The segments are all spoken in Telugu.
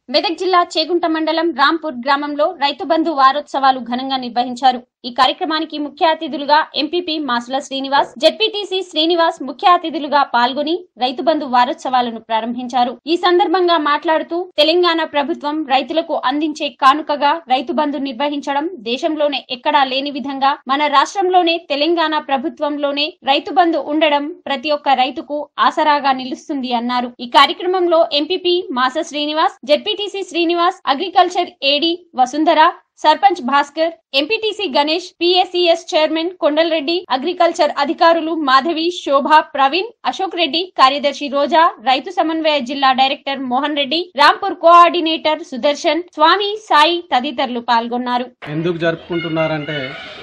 మెదక్ జిల్లా చేగుంట మండలం రాంపూర్ గ్రామంలో రైతు బంధు వారోత్సవాలు ఘనంగా నిర్వహించారు ఈ కార్యక్రమానికి ముఖ్య అతిథులుగా ఎంపీపీ మాసుల శ్రీనివాస్ జెడ్పీటీసీ శ్రీనివాస్ ముఖ్య అతిథులుగా పాల్గొని రైతు బంధు వారోత్సవాలను ప్రారంభించారు ఈ సందర్భంగా మాట్లాడుతూ తెలంగాణ ప్రభుత్వం రైతులకు అందించే కానుకగా రైతు బంధు నిర్వహించడం దేశంలోనే ఎక్కడా లేని విధంగా మన రాష్ట్రంలోనే తెలంగాణ ప్రభుత్వంలోనే రైతు బంధు ఉండడం ప్రతి ఒక్క రైతుకు ఆసరాగా నిలుస్తుంది అన్నారు ఈ కార్యక్రమంలో MPP Masa Srinivas ZPTC Srinivas agriculture AD Vasundhara sarpanch Bhaskar MPTC Ganesh PSCS chairman Kondalreddy agriculture అధికారులు మాధవి శోభ ప్రవీణ్ అశోక్ రెడ్డి కార్యదర్శి రోజా రైతు సమన్వయ జిల్లా డైరెక్టర్ మోహన్ రెడ్డి రాంపూర్ కోఆర్డినేటర్ సుదర్శన్ స్వామి సాయి తదితరులు పాల్గొన్నారు ఎందుకు జరుపుకుంటున్నారంటే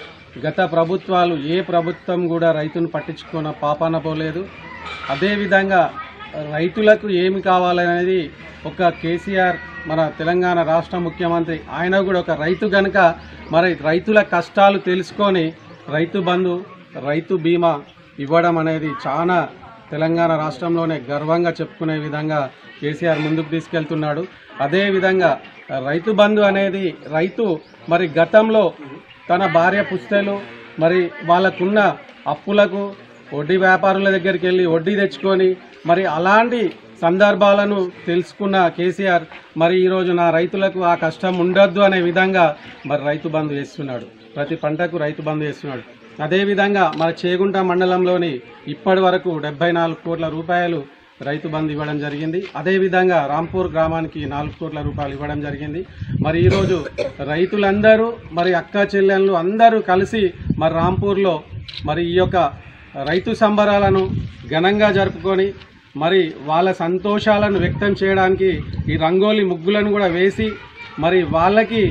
గత ప్రభుత్వాలు ఏ ప్రభుత్వం కూడా రైతును పట్టించుకున్న పాపాన పోలేదు అదేవిధంగా రైతులకు ఏమి కావాలనేది ఒక కేసీఆర్ మన తెలంగాణ రాష్ట్ర ముఖ్యమంత్రి ఆయన కూడా ఒక రైతు గనుక మరి రైతుల కష్టాలు తెలుసుకొని రైతు బంధు రైతు బీమా ఇవ్వడం అనేది చాలా తెలంగాణ రాష్ట్రంలోనే గర్వంగా చెప్పుకునే విధంగా కేసీఆర్ ముందుకు తీసుకెళ్తున్నాడు అదేవిధంగా రైతు బంధు అనేది రైతు మరి గతంలో తన భార్య పుస్తలు మరి వాళ్ళకున్న అప్పులకు వడ్డీ వ్యాపారుల దగ్గరికి వెళ్ళి వడ్డీ తెచ్చుకొని మరి అలాంటి సందర్భాలను తెలుసుకున్న కేసీఆర్ మరి ఈరోజు నా రైతులకు ఆ కష్టం ఉండొద్దు అనే విధంగా మరి రైతు బంధు చేస్తున్నాడు ప్రతి పంటకు రైతు బంధు చేస్తున్నాడు అదేవిధంగా మన చేగుంట మండలంలోని ఇప్పటి వరకు డెబ్బై నాలుగు కోట్ల రూపాయలు రైతు బంధు ఇవ్వడం జరిగింది అదేవిధంగా రాంపూర్ గ్రామానికి నాలుగు కోట్ల రూపాయలు ఇవ్వడం జరిగింది మరి ఈరోజు రైతులందరూ మరి అక్క చెల్లెళ్ళు అందరూ కలిసి మరి రాంపూర్లో మరి ఈ యొక్క రైతు సంబరాలను ఘనంగా జరుపుకొని మరి వాళ్ళ సంతోషాలను వ్యక్తం చేయడానికి ఈ రంగోలి ముగ్గులను కూడా వేసి మరి వాళ్ళకి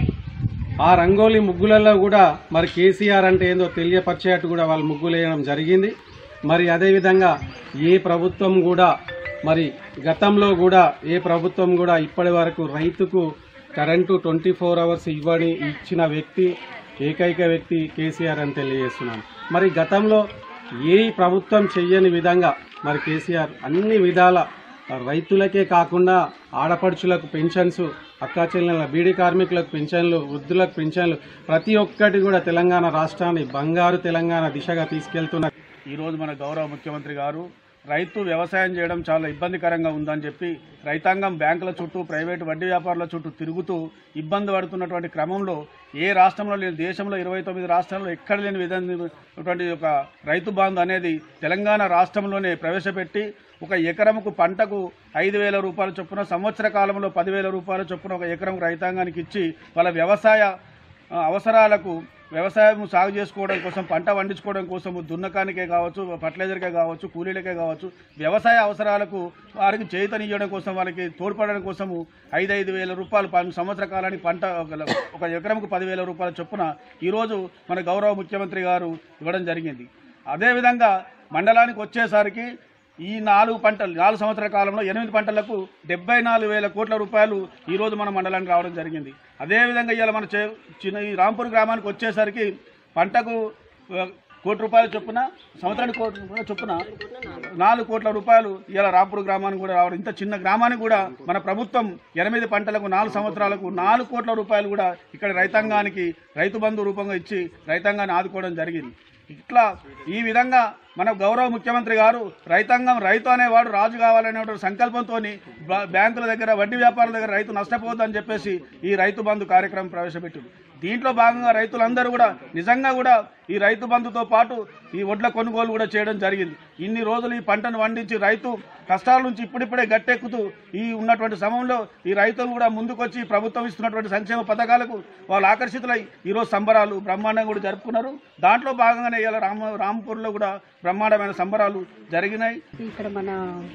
ఆ రంగోలి ముగ్గులలో కూడా మరి కేసీఆర్ అంటే ఏందో తెలియపరిచేట్టు కూడా వాళ్ళు ముగ్గులు వేయడం జరిగింది మరి అదేవిధంగా ఏ ప్రభుత్వం కూడా మరి గతంలో కూడా ఏ ప్రభుత్వం కూడా ఇప్పటి వరకు రైతుకు కరెంటు ట్వంటీ ఫోర్ అవర్స్ ఇవ్వని ఇచ్చిన వ్యక్తి ఏకైక వ్యక్తి కేసీఆర్ అని తెలియజేస్తున్నాను మరి గతంలో ఏ ప్రభుత్వం చెయ్యని విధంగా మరి కేసీఆర్ అన్ని విధాల రైతులకే కాకుండా ఆడపడుచులకు పెన్షన్స్ అక్కా చెల్లెల బీడీ కార్మికులకు పెన్షన్లు వృద్ధులకు పెన్షన్లు ప్రతి ఒక్కటి కూడా తెలంగాణ రాష్ట్రాన్ని బంగారు తెలంగాణ దిశగా తీసుకెళ్తున్న ఈరోజు మన గౌరవ ముఖ్యమంత్రి గారు రైతు వ్యవసాయం చేయడం చాలా ఇబ్బందికరంగా ఉందని చెప్పి రైతాంగం బ్యాంకుల చుట్టూ ప్రైవేటు వడ్డీ వ్యాపారుల చుట్టూ తిరుగుతూ ఇబ్బంది పడుతున్నటువంటి క్రమంలో ఏ రాష్ట్రంలో లేని దేశంలో ఇరవై తొమ్మిది రాష్ట్రాల్లో ఎక్కడ లేని విధమైనటువంటి ఒక రైతు బంధు అనేది తెలంగాణ రాష్ట్రంలోనే ప్రవేశపెట్టి ఒక ఎకరంకు పంటకు ఐదు వేల రూపాయల చొప్పున సంవత్సర కాలంలో పదివేల రూపాయల చొప్పున ఒక ఎకరం రైతాంగానికి ఇచ్చి వాళ్ళ వ్యవసాయ ఆ, అవసరాలకు వ్యవసాయం సాగు చేసుకోవడం కోసం పంట పండించుకోవడం కోసం దున్నకానికే కావచ్చు ఫర్టిలైజర్కే కావచ్చు కూలీలకే కావచ్చు వ్యవసాయ అవసరాలకు వారికి చేతనియడం కోసం వారికి తోడ్పడడం కోసము ఐదు ఐదు వేల రూపాయలు పం- సంవత్సర కాలానికి పంట ఒక- ఒక ఎకరంకు పదివేల రూపాయల చొప్పున ఈరోజు మన గౌరవ ముఖ్యమంత్రి గారు ఇవ్వడం జరిగింది అదేవిధంగా మండలానికి వచ్చేసరికి ఈ నాలుగు పంటలు నాలుగు సంవత్సరాల కాలంలో ఎనిమిది పంటలకు డెబ్బై నాలుగు వేల కోట్ల రూపాయలు ఈరోజు మన మండలానికి రావడం జరిగింది అదేవిధంగా ఇవాళ మన చే- చిన్న ఈ రాంపూర్ గ్రామానికి వచ్చేసరికి పంటకు ఆ, కోటి రూపాయల చొప్పున సంవత్సరానికి కోటి రూపాయల చొప్పున నాలుగు కోట్ల రూపాయలు ఇవాళ రాంపూర్ గ్రామానికి కూడా రావడం ఇంత చిన్న గ్రామానికి కూడా మన ప్రభుత్వం ఎనిమిది పంటలకు నాలుగు సంవత్సరాలకు నాలుగు కోట్ల రూపాయలు కూడా ఇక్కడ రైతాంగానికి రైతు బంధు రూపంగా ఇచ్చి రైతాంగాన్ని ఆదుకోవడం జరిగింది ఇట్లా ఈ విధంగా మన గౌరవ ముఖ్యమంత్రి గారు రైతాంగం రైతు అనేవాడు రాజు కావాలనేటువంటి సంకల్పంతో బ్యాంకుల దగ్గర వడ్డీ వ్యాపారుల దగ్గర రైతు నష్టపోవద్దని చెప్పేసి ఈ రైతు బంధు కార్యక్రమం ప్రవేశపెట్టింది దీంట్లో భాగంగా రైతులందరూ కూడా నిజంగా కూడా ఈ రైతు బంధుతో పాటు ఈ వడ్ల కొనుగోలు కూడా చేయడం జరిగింది ఇన్ని రోజులు ఈ పంటను పండించి రైతు కష్టాల నుంచి ఇప్పుడిప్పుడే గట్టెక్కుతూ ఈ ఉన్నటువంటి సమయంలో ఈ రైతులు కూడా ముందుకొచ్చి ప్రభుత్వం ఇస్తున్నటువంటి సంక్షేమ పథకాలకు వాళ్ళు ఆకర్షితులై ఈరోజు సంబరాలు బ్రహ్మాండంగా కూడా జరుపుకున్నారు దాంట్లో భాగంగానే ఇలా రామ రాంపూర్లో కూడా బ్రహ్మాండమైన సంబరాలు జరిగినాయి ఇక్కడ మన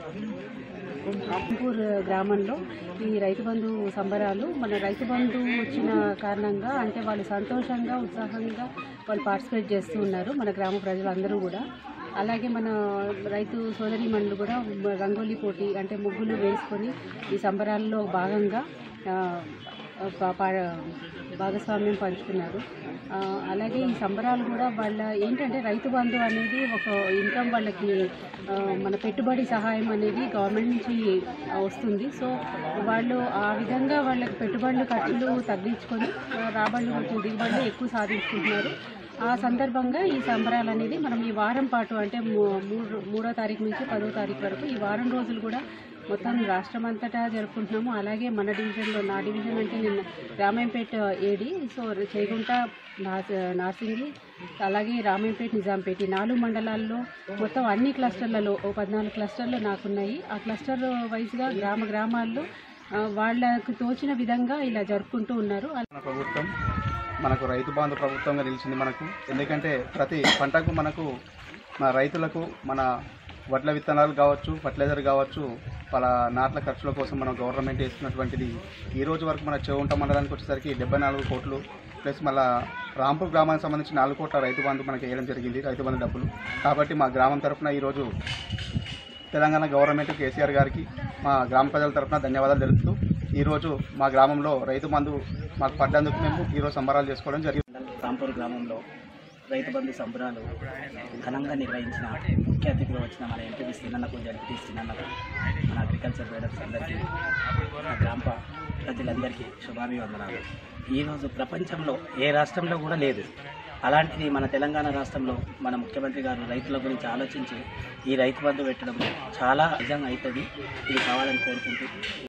రాంపూర్ గ్రామంలో ఈ రైతు బంధు సంబరాలు మన రైతు బంధు వచ్చిన కారణంగా అంటే వాళ్ళు సంతోషంగా ఉత్సాహంగా వాళ్ళు పార్టిసిపేట్ చేస్తూ ఉన్నారు మన గ్రామ ప్రజలందరూ కూడా అలాగే మన రైతు సోదరి మనులు కూడా రంగోలీ పోటీ అంటే ముగ్గులు వేసుకొని ఈ సంబరాల్లో భాగంగా ఆ, ఆ, పా- పా- భాగస్వామ్యం పంచుకున్నారు ఆ, అలాగే ఈ సంబరాలు కూడా వాళ్ళ ఏంటంటే రైతు బంధు అనేది ఒక ఇన్కమ్ వాళ్ళకి ఆ, మన పెట్టుబడి సహాయం అనేది గవర్నమెంట్ నుంచి ఆ, వస్తుంది సో వాళ్ళు ఆ విధంగా వాళ్ళకి పెట్టుబడులు ఖర్చులు తగ్గించుకొని ఆ, రాబడులు దిగుబడులు ఎక్కువ సాధించుకుంటున్నారు ఆ సందర్భంగా ఈ సంబరాలు అనేది మనం ఈ వారం పాటు అంటే మూ- మూడు మూడో తారీఖు నుంచి పదో తారీఖు వరకు ఈ వారం రోజులు కూడా మొత్తం రాష్ట్రం అంతటా జరుపుకుంటున్నాము అలాగే మన డివిజన్లో నా డివిజన్ అంటే నిన్న రామాయంపేట ఏడి సో చేగుంట నార్ నార్సింగి అలాగే రామాయంపేట నిజాంపేట ఈ నాలుగు మండలాల్లో మొత్తం అన్ని క్లస్టర్లలో ఓ పద్నాలుగు క్లస్టర్లు నాకున్నాయి ఆ క్లస్టర్ వైజ్గా గ్రామ గ్రామాల్లో ఆ, వాళ్ళకు తోచిన విధంగా ఇలా జరుపుకుంటూ ఉన్నారు మన ప్రభుత్వం మనకు రైతు బాంధు ప్రభుత్వంగా నిలిచింది మనకు ఎందుకంటే ప్రతి పంటకు మనకు మన రైతులకు మన వడ్ల విత్తనాలు కావచ్చు ఫర్టిలైజర్ కావచ్చు వాళ్ళ నాట్ల ఖర్చుల కోసం మనం గవర్నమెంట్ ఇస్తున్నటువంటిది ఈ రోజు వరకు మన చెవుంట మండలానికి వచ్చేసరికి డెబ్బై నాలుగు కోట్లు ప్లస్ మళ్ళా రాంపూర్ గ్రామానికి సంబంధించి నాలుగు కోట్ల రైతు బంధు మనకి వేయడం జరిగింది రైతు బంధు డబ్బులు కాబట్టి మా గ్రామం తరఫున ఈరోజు తెలంగాణ గవర్నమెంట్ కేసీఆర్ గారికి మా గ్రామ ప్రజల తరఫున ధన్యవాదాలు తెలుపుతూ ఈరోజు మా గ్రామంలో రైతు బంధు మాకు పడ్డందుకు మేము ఈరోజు సంబరాలు చేసుకోవడం జరిగింది రాంపూర్ గ్రామంలో రైతు బంధు సంబరాలు ఘనంగా నిర్వహించిన ముఖ్య అతిథిగా వచ్చిన మన ఎంపీ శ్రీనన్నకు జడ్పీ శ్రీనన్నకు మన అగ్రికల్చర్ బ్రేడర్స్ అందరికీ మన గ్రామ ప్రజలందరికీ శుభాభివందనాలు ఈరోజు ప్రపంచంలో ఏ రాష్ట్రంలో కూడా లేదు అలాంటిది మన తెలంగాణ రాష్ట్రంలో మన ముఖ్యమంత్రి గారు రైతుల గురించి ఆలోచించి ఈ రైతు బంధు పెట్టడం చాలా నిజంగా అవుతుంది ఇది కావాలని కోరుకుంటూ